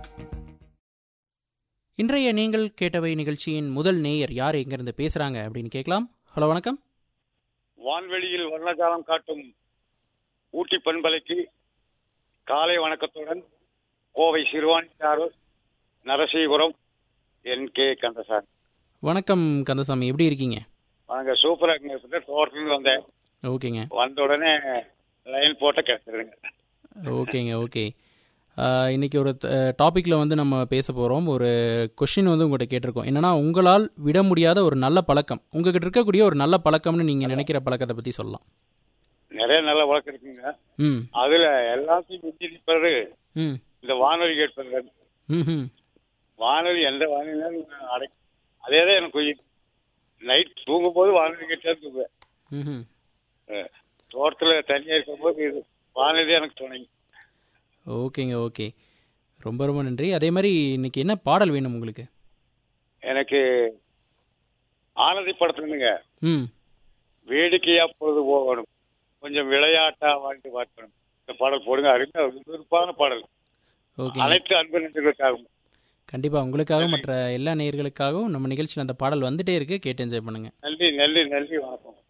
இன்றைய நீங்கள் கேட்டவை நிகழ்ச்சியின் முதல் நேயர் யார் எங்கிருந்து பேசுறாங்க அப்படின்னு கேட்கலாம் ஹலோ வணக்கம் வான்வெளியில் வர்ணஜாலம் காட்டும் ஊட்டி பண்பலைக்கு காலை வணக்கத்துடன் கோவை சிறுவாணிச்சாறு நரசீபுரம் என் கே கந்தசாமி வணக்கம் கந்தசாமி எப்படி இருக்கீங்க வாங்க சூப்பராக இருக்குங்க இப்போ தோட்டத்துலேருந்து வந்தேன் ஓகேங்க வந்த உடனே லைன் போட்ட கிடைச்சிருங்க ஓகேங்க ஓகே ஆஹ், இன்னைக்கு ஒரு டாப்பிக்கில் வந்து நம்ம பேச போகிறோம் ஒரு கொஷின் வந்து உங்கள்கிட்ட கேட்டிருக்கோம் என்னன்னா உங்களால் விட முடியாத ஒரு நல்ல பழக்கம் உங்ககிட்ட இருக்கக்கூடிய ஒரு நல்ல பழக்கம்னு நீங்கள் நினைக்கிற பழக்கத்தை பற்றி சொல்லலாம் நிறைய நல்ல வழக்கம் இருக்குங்க ம் அதில் எல்லாத்தையும் மிஞ்சி நிற்பது ம் இந்த வானொலி கேட்பது ம் ம் வானொலி எந்த வானொலினாலும் நான் அடை அதே தான் எனக்கு உயிர் நைட் தூங்கும்போது வானொலி கேட்டு தான் தூங்குவேன் ம் அஹ், தோட்டத்துல தனியாக இருக்கும்போது இது வானொலி எனக்கு துணை ஓகேங்க ஓகே ரொம்ப ரொம்ப நன்றி அதே மாதிரி இன்னைக்கு என்ன பாடல் வேணும் உங்களுக்கு எனக்கு ஆனந்தி படத்துலங்க ம் வேடிக்கையா பொழுது போகணும் கொஞ்சம் விளையாட்டா வாழ்ந்து பார்க்கணும் இந்த பாடல் போடுங்க அருமையா விருப்பான பாடல் ஓகே அனைத்து அன்பு நன்றிகளுக்காகவும் கண்டிப்பாக உங்களுக்காக மற்ற எல்லா நேயர்களுக்காகவும் நம்ம நிகழ்ச்சியில் அந்த பாடல் வந்துட்டே இருக்கு கேட்டு என்ஜாய் பண்ணுங்க நன்றி நன்றி நன்றி வணக்கம்